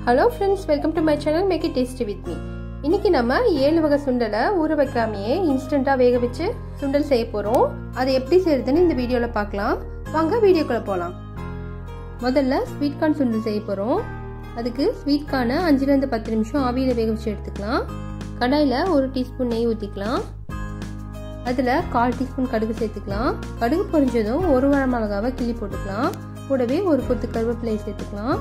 hello friends welcome to my channel make it tasty with me இன்னைக்கு நம்ம ஏழு வகை சுண்டலை ஊற வைக்காமையே இன்ஸ்டண்ட்டாக வேக வச்சு சுண்டல் செய்ய போகிறோம் அதை எப்படி செய்யறதுன்னு இந்த வீடியோவில் பார்க்கலாம் வாங்க வீடியோக்குள்ளே போகலாம் முதல்ல ஸ்வீட் கார்ன் சுண்டல் செய்ய போகிறோம் அதுக்கு ஸ்வீட் கார்னை அஞ்சுலேருந்து பத்து நிமிஷம் ஆவியில் வேக வச்சு எடுத்துக்கலாம் கடாயில் ஒரு டீஸ்பூன் நெய் ஊற்றிக்கலாம் அதில் கால் டீஸ்பூன் கடுகு சேர்த்துக்கலாம் கடுகு பொரிஞ்சதும் ஒரு வர மிளகாவை கிள்ளி போட்டுக்கலாம் கூடவே ஒரு கொத்து கருவேப்பிலையை சேர்த்துக்கலாம்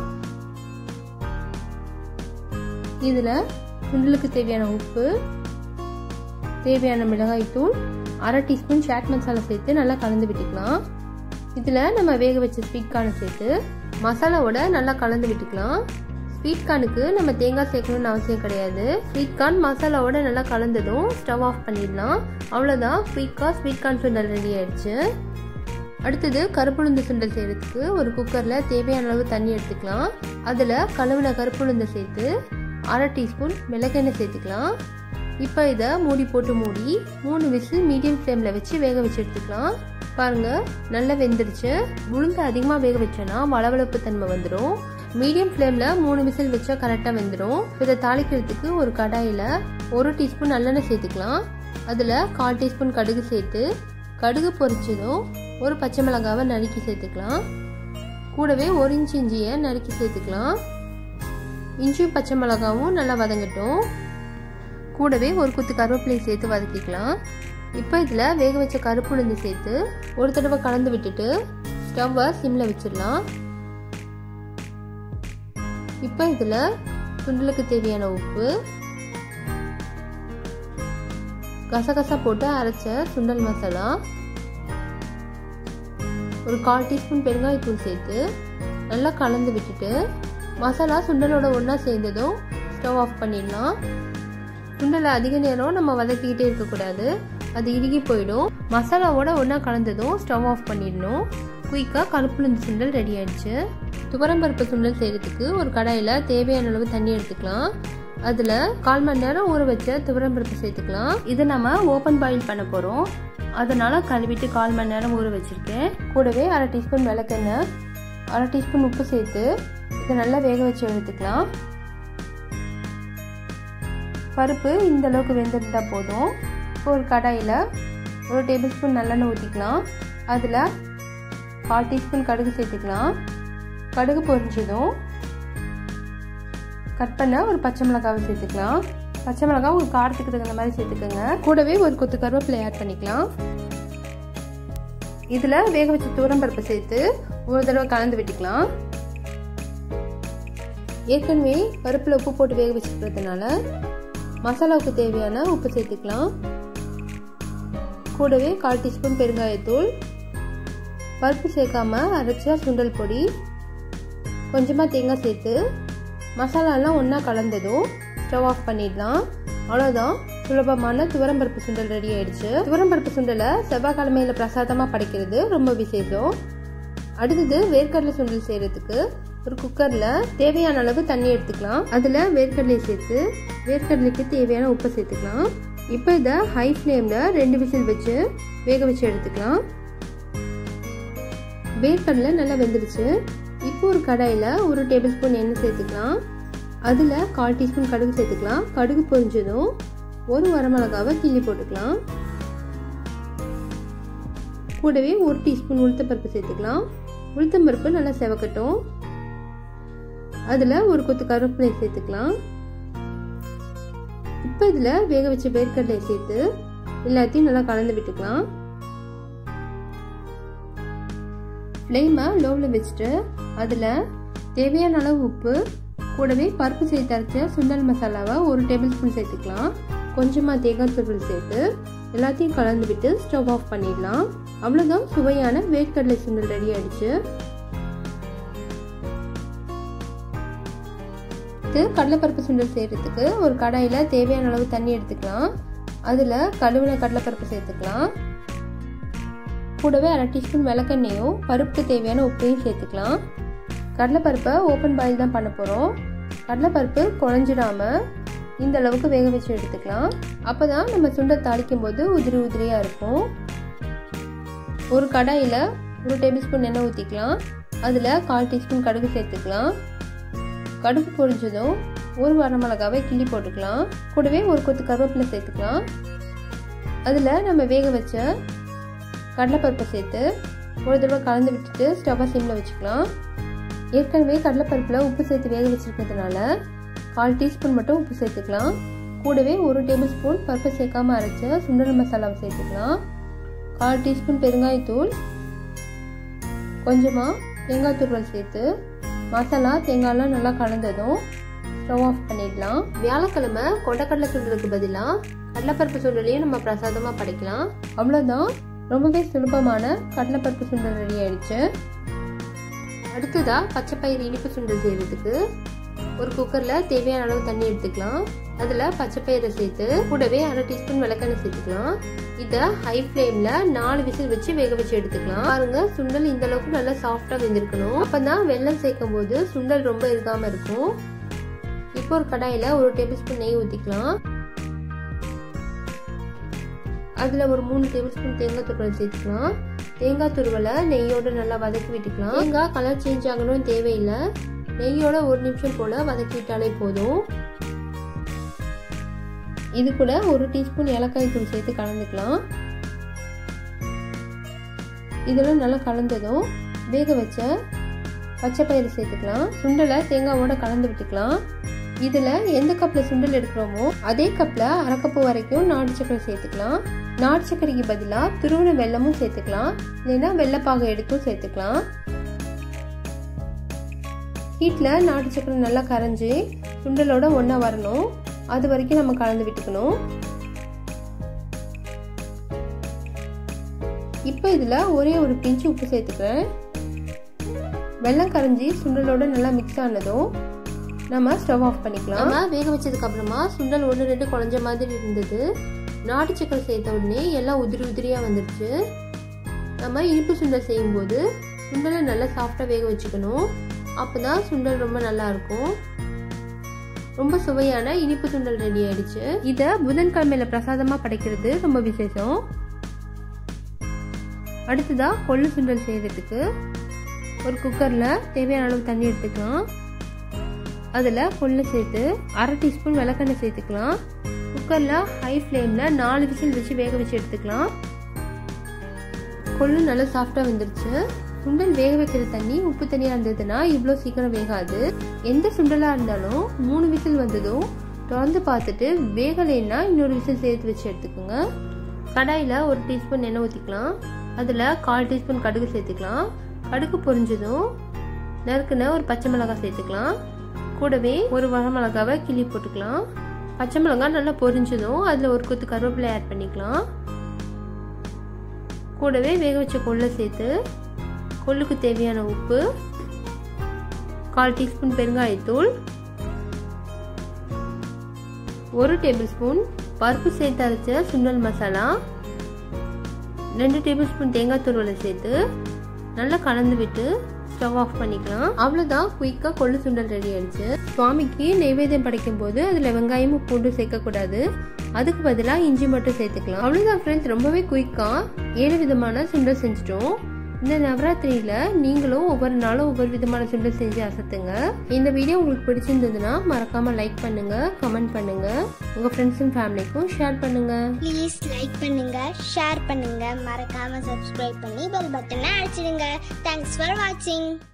இதில் சுண்டலுக்கு தேவையான உப்பு தேவையான மிளகாய்த்தூள் அரை டீஸ்பூன் சாட் மசாலா சேர்த்து நல்லா கலந்து விட்டுக்கலாம் இதில் நம்ம வேக வச்ச ஸ்வீட் கார்னை சேர்த்து மசாலாவோட நல்லா கலந்து விட்டுக்கலாம் ஸ்வீட் கார்னுக்கு நம்ம தேங்காய் சேர்க்கணும்னு அவசியம் கிடையாது ஸ்வீட் கார்ன் மசாலாவோட நல்லா கலந்ததும் ஸ்டவ் ஆஃப் பண்ணிடலாம் அவ்வளோதான் ஸ்வீட் கார்ன் ஸ்வீட் கார்ன் சுண்டல் ரெடி ஆயிடுச்சு அடுத்தது கருப்புளுந்து சுண்டல் செய்கிறதுக்கு ஒரு குக்கரில் தேவையான அளவு தண்ணி எடுத்துக்கலாம் அதில் கழுவின கருப்புளுந்தை சேர்த்து அரை டீஸ்பூன் மிளகெண்ணெய் சேர்த்துக்கலாம் இப்போ இதை மூடி போட்டு மூடி மூணு விசில் மீடியம் ஃப்ளேமில் வச்சு வேக வச்சு எடுத்துக்கலாம் பாருங்கள் நல்லா வெந்துருச்சு உளுந்து அதிகமாக வேக வச்சோன்னா வளவளப்பு தன்மை வந்துடும் மீடியம் ஃப்ளேமில் மூணு விசில் வச்சா கரெக்டாக வெந்துடும் இதை தாளிக்கிறதுக்கு ஒரு கடாயில் ஒரு டீஸ்பூன் நல்லெண்ணெய் சேர்த்துக்கலாம் அதில் கால் டீஸ்பூன் கடுகு சேர்த்து கடுகு பொரிச்சதும் ஒரு பச்சை மிளகாவை நறுக்கி சேர்த்துக்கலாம் கூடவே ஒரு இன்ச்சு இஞ்சியை நறுக்கி சேர்த்துக்கலாம் இஞ்சியும் பச்சை மிளகாவும் நல்லா வதங்கட்டும் கூடவே ஒரு குத்து கருவேப்பிலை சேர்த்து வதக்கிக்கலாம் இப்போ இதில் வேக வச்ச கருப்பு உளுந்து சேர்த்து ஒரு தடவை கலந்து விட்டுட்டு ஸ்டவ்வை சிம்மில் வச்சிடலாம் இப்போ இதில் சுண்டலுக்கு தேவையான உப்பு கசகசா போட்டு அரைச்ச சுண்டல் மசாலா ஒரு கால் டீஸ்பூன் பெருங்காயத்தூள் சேர்த்து நல்லா கலந்து விட்டுட்டு மசாலா சுண்டலோட ஒன்றா சேர்ந்ததும் ஸ்டவ் ஆஃப் பண்ணிடலாம் சுண்டலை அதிக நேரம் நம்ம வதக்கிக்கிட்டே இருக்கக்கூடாது அது இறுகி போயிடும் மசாலாவோட ஒன்றா கலந்ததும் ஸ்டவ் ஆஃப் பண்ணிடணும் குயிக்காக கருப்புளுந்து சுண்டல் ரெடி ஆயிடுச்சு துவரம்பருப்பு சுண்டல் செய்கிறதுக்கு ஒரு கடாயில் தேவையான அளவு தண்ணி எடுத்துக்கலாம் அதில் கால் மணி நேரம் ஊற வச்ச துவரம்பருப்பு சேர்த்துக்கலாம் இதை நம்ம ஓப்பன் பாயில் பண்ண போகிறோம் அதனால் கழுவிட்டு கால் மணி நேரம் ஊற வச்சுருக்கேன் கூடவே அரை டீஸ்பூன் விளக்கெண்ணெய் அரை டீஸ்பூன் உப்பு சேர்த்து இதை நல்லா வேக வச்சு எடுத்துக்கலாம் பருப்பு இந்த அளவுக்கு வெந்திருந்தால் போதும் இப்போ ஒரு கடாயில் ஒரு டேபிள் ஸ்பூன் நல்லெண்ணெய் ஊற்றிக்கலாம் அதில் கால் டீஸ்பூன் கடுகு சேர்த்துக்கலாம் கடுகு பொரிஞ்சதும் கட் பண்ண ஒரு பச்சை மிளகாவை சேர்த்துக்கலாம் பச்சை மிளகாய் ஒரு காரத்துக்கு தகுந்த மாதிரி சேர்த்துக்கோங்க கூடவே ஒரு கொத்து கருவேப்பிலை ஆட் பண்ணிக்கலாம் இதில் வேக வச்ச தூரம்பருப்பு சேர்த்து ஒரு தடவை கலந்து விட்டுக்கலாம் ஏற்கனவே பருப்பில் உப்பு போட்டு வேக வச்சுக்கிறதுனால மசாலாவுக்கு தேவையான உப்பு சேர்த்துக்கலாம் கூடவே கால் டீஸ்பூன் பெருங்காயத்தூள் பருப்பு சேர்க்காம அரைச்சா சுண்டல் பொடி கொஞ்சமாக தேங்காய் சேர்த்து மசாலாலாம் ஒன்றா கலந்ததும் ஸ்டவ் ஆஃப் பண்ணிடலாம் அவ்வளோதான் சுலபமான துவரம்பருப்பு சுண்டல் ரெடி ஆயிடுச்சு துவரம்பருப்பு சுண்டலை செவ்வாய்க்கிழமையில பிரசாதமாக படைக்கிறது ரொம்ப விசேஷம் அடுத்தது வேர்க்கடலை சுண்டல் செய்கிறதுக்கு ஒரு குக்கரில் தேவையான அளவு தண்ணி எடுத்துக்கலாம் அதில் வேர்க்கடலை சேர்த்து வேர்க்கடலைக்கு தேவையான உப்பை சேர்த்துக்கலாம் இப்போ இதை ஹை ஃப்ளேமில் ரெண்டு விசில் வச்சு வேக வச்சு எடுத்துக்கலாம் வேர்க்கடலை நல்லா வெந்துடுச்சு இப்போ ஒரு கடாயில் ஒரு டேபிள் ஸ்பூன் எண்ணெய் சேர்த்துக்கலாம் அதில் கால் டீஸ்பூன் கடுகு சேர்த்துக்கலாம் கடுகு பொரிஞ்சதும் ஒரு வரமிளகாவை கிள்ளி போட்டுக்கலாம் கூடவே ஒரு டீஸ்பூன் உளுத்தப்பருப்பு சேர்த்துக்கலாம் உளுத்தம்பருப்பு நல்லா செவக்கட்டும் அதில் ஒரு கொத்து கருவேப்பிலை சேர்த்துக்கலாம் இப்போ இதில் வேக வச்ச வேர்க்கடலை சேர்த்து எல்லாத்தையும் நல்லா கலந்து விட்டுக்கலாம் ஃப்ளேமை லோவில் வச்சுட்டு அதில் தேவையான அளவு உப்பு கூடவே பருப்பு சேர்த்து அரைச்ச சுண்டல் மசாலாவை ஒரு டேபிள் ஸ்பூன் சேர்த்துக்கலாம் கொஞ்சமாக தேங்காய் துருவல் சேர்த்து எல்லாத்தையும் கலந்து விட்டு ஸ்டவ் ஆஃப் பண்ணிடலாம் அவ்வளோதான் சுவையான வேர்க்கடலை சுண்டல் ரெடி ஆயிடுச்சு கடலைப்பருப்பு சுண்டல் செய்கிறதுக்கு ஒரு கடாயில் தேவையான அளவு தண்ணி எடுத்துக்கலாம் அதில் கழுவின கடலைப்பருப்பு சேர்த்துக்கலாம் கூடவே அரை டீஸ்பூன் விளக்கெண்ணையும் பருப்புக்கு தேவையான உப்பையும் சேர்த்துக்கலாம் கடலைப்பருப்பை ஓப்பன் பாயில் தான் பண்ண போகிறோம் கடலைப்பருப்பு குழஞ்சிடாம இந்த அளவுக்கு வேக வச்சு எடுத்துக்கலாம் அப்போ தான் நம்ம சுண்டல் தாளிக்கும் போது உதிரி உதிரியாக இருக்கும் ஒரு கடாயில் ஒரு டேபிள் ஸ்பூன் எண்ணெய் ஊற்றிக்கலாம் அதில் கால் டீஸ்பூன் கடுகு சேர்த்துக்கலாம் கடுகு பொரிஞ்சதும் ஒரு வரமிளகாவை கிள்ளி போட்டுக்கலாம் கூடவே ஒரு கொத்து கருவேப்பிலை சேர்த்துக்கலாம் அதில் நம்ம வேக வச்ச கடலைப்பருப்பை சேர்த்து ஒரு தடவை கலந்து விட்டுட்டு ஸ்டவ்வை சிம்மில் வச்சுக்கலாம் ஏற்கனவே கடலைப்பருப்பில் உப்பு சேர்த்து வேக வச்சுருக்கிறதுனால கால் டீஸ்பூன் மட்டும் உப்பு சேர்த்துக்கலாம் கூடவே ஒரு டேபிள் ஸ்பூன் பருப்பு சேர்க்காம அரைச்ச சுண்டல் மசாலாவை சேர்த்துக்கலாம் கால் டீஸ்பூன் பெருங்காயத்தூள் கொஞ்சமாக தேங்காய் துருவல் சேர்த்து மசாலா தேங்காயெலாம் நல்லா கலந்ததும் ஸ்டவ் ஆஃப் பண்ணிடலாம் வியாழக்கிழமை கொண்டக்கடலை சுண்டலுக்கு பதிலாக கடலைப்பருப்பு சுண்டலையும் நம்ம பிரசாதமாக படைக்கலாம் அவ்வளோதான் ரொம்பவே சுலபமான கடலைப்பருப்பு சுண்டல் ரெடி ஆயிடுச்சு அடுத்ததாக பச்சைப்பயிறு இனிப்பு சுண்டல் செய்கிறதுக்கு ஒரு குக்கரில் தேவையான அளவு தண்ணி எடுத்துக்கலாம் அதில் பச்சைப்பயிரை சேர்த்து கூடவே அரை டீஸ்பூன் விளக்கெண்ணெய் சேர்த்துக்கலாம் இதை ஹை ஃப்ளேமில் நாலு விசில் வச்சு வேக வச்சு எடுத்துக்கலாம் பாருங்க சுண்டல் இந்த அளவுக்கு நல்லா சாஃப்டாக வெந்திருக்கணும் அப்போ தான் வெள்ளம் சேர்க்கும் போது சுண்டல் ரொம்ப இருக்காமல் இருக்கும் இப்போ ஒரு கடாயில் ஒரு டேபிள் ஸ்பூன் நெய் ஊற்றிக்கலாம் அதில் ஒரு மூணு டேபிள் ஸ்பூன் தேங்காய் துருவல் சேர்த்துக்கலாம் தேங்காய் துருவலை நெய்யோட நல்லா வதக்கி விட்டுக்கலாம் தேங்காய் கலர் சேஞ்ச் ஆகணும்னு தேவையில்லை நெய்யோட ஒரு நிமிஷம் போல் வதக்கி விட்டாலே போதும் இது கூட ஒரு டீஸ்பூன் ஏலக்காய் தூள் சேர்த்து கலந்துக்கலாம் இதெல்லாம் நல்லா கலந்ததும் வேக வச்ச பச்சை பயிறு சேர்த்துக்கலாம் சுண்டலை தேங்காவோட கலந்து விட்டுக்கலாம் இதில் எந்த கப்பில் சுண்டல் எடுக்கிறோமோ அதே கப்பில் அரை கப்பு வரைக்கும் நாடு சக்கரை சேர்த்துக்கலாம் நாட்டு சர்க்கரைக்கு பதிலாக துருவன வெள்ளமும் சேர்த்துக்கலாம் இல்லைன்னா வெள்ளைப்பாகை எடுத்தும் சேர்த்துக்கலாம் ஹீட்டில் நாட்டு சக்கரை நல்லா கரைஞ்சி சுண்டலோட ஒன்றா வரணும் அது வரைக்கும் நம்ம கலந்து விட்டுக்கணும் இப்போ இதில் ஒரே ஒரு பிஞ்சு உப்பு சேர்த்துக்கிறேன் வெள்ளம் கரைஞ்சி சுண்டலோட நல்லா மிக்ஸ் ஆனதும் நம்ம ஸ்டவ் ஆஃப் பண்ணிக்கலாம் நம்ம வேக வச்சதுக்கு அப்புறமா சுண்டல் ஒன்று ரெண்டு குழஞ்ச மாதிரி இருந்தது நாட்டு சக்கரை சேர்த்த உடனே எல்லாம் உதிரி உதிரியாக வந்துடுச்சு நம்ம இனிப்பு சுண்டல் செய்யும்போது சுண்டலை நல்லா சாஃப்டாக வேக வச்சுக்கணும் அப்போ தான் சுண்டல் ரொம்ப நல்லா இருக்கும் ரொம்ப சுவையான இனிப்பு சுண்டல் ரெடி ஆயிடுச்சு இதை புதன்கிழமையில பிரசாதமாக படைக்கிறது ரொம்ப விசேஷம் அடுத்ததா கொள்ளு சுண்டல் செய்யறதுக்கு ஒரு குக்கரில் தேவையான அளவு தண்ணி எடுத்துக்கலாம் அதில் கொள்ளு சேர்த்து அரை டீஸ்பூன் விளக்கெண்ணெய் சேர்த்துக்கலாம் குக்கரில் ஹை ஃப்ளேமில் நாலு விசில் வச்சு வேக வச்சு எடுத்துக்கலாம் கொள்ளு நல்லா சாஃப்டாக வந்துருச்சு சுண்டல் வேக வைக்கிற தண்ணி உப்பு தண்ணியாக இருந்ததுன்னா இவ்வளோ சீக்கிரம் வேகாது எந்த சுண்டலாக இருந்தாலும் மூணு விசில் வந்ததும் திறந்து பார்த்துட்டு வேகலைன்னா இன்னொரு விசில் சேர்த்து வச்சு எடுத்துக்கோங்க கடாயில் ஒரு டீஸ்பூன் எண்ணெய் ஊற்றிக்கலாம் அதில் கால் டீஸ்பூன் கடுகு சேர்த்துக்கலாம் கடுகு பொரிஞ்சதும் நறுக்குன ஒரு பச்சை மிளகாய் சேர்த்துக்கலாம் கூடவே ஒரு வரமிளகாவை கிள்ளி போட்டுக்கலாம் பச்சை மிளகாய் நல்லா பொரிஞ்சதும் அதில் ஒரு கொத்து கருவேப்பிலை ஆட் பண்ணிக்கலாம் கூடவே வேக வச்ச கொள்ளை சேர்த்து கொள்ளுக்கு தேவையான உப்பு கால் டீஸ்பூன் பெருங்காயத்தூள் ஒரு டேபிள் ஸ்பூன் பருப்பு சேர்த்து அரைச்ச சுண்டல் மசாலா ரெண்டு டேபிள் ஸ்பூன் தேங்காய் துருவலை சேர்த்து நல்லா கலந்து விட்டு ஸ்டவ் ஆஃப் பண்ணிக்கலாம் அவ்வளோதான் குயிக்காக கொள்ளு சுண்டல் ரெடி ஆயிடுச்சு சுவாமிக்கு நெய்வேத்தியம் படைக்கும் போது அதில் வெங்காயமும் பூண்டு சேர்க்கக்கூடாது அதுக்கு பதிலாக இஞ்சி மட்டும் சேர்த்துக்கலாம் அவ்வளோதான் ஃப்ரெண்ட்ஸ் ரொம்பவே குயிக்காக ஏழு விதமான சுண்டல் செஞ்சிட்டோம் இந்த நவராத்திரியில நீங்களும் ஒவ்வொரு நாளும் ஒவ்வொரு விதமான சுண்டல் செஞ்சு அசத்துங்க இந்த வீடியோ உங்களுக்கு பிடிச்சிருந்ததுன்னா மறக்காம லைக் பண்ணுங்க கமெண்ட் பண்ணுங்க உங்க ஃப்ரெண்ட்ஸ் அண்ட் ஃபேமிலிக்கும் ஷேர் பண்ணுங்க ப்ளீஸ் லைக் பண்ணுங்க ஷேர் பண்ணுங்க மறக்காம சப்ஸ்கிரைப் பண்ணி பெல் பட்டனை அடிச்சிடுங்க தேங்க்ஸ் ஃபார் வாட்சிங்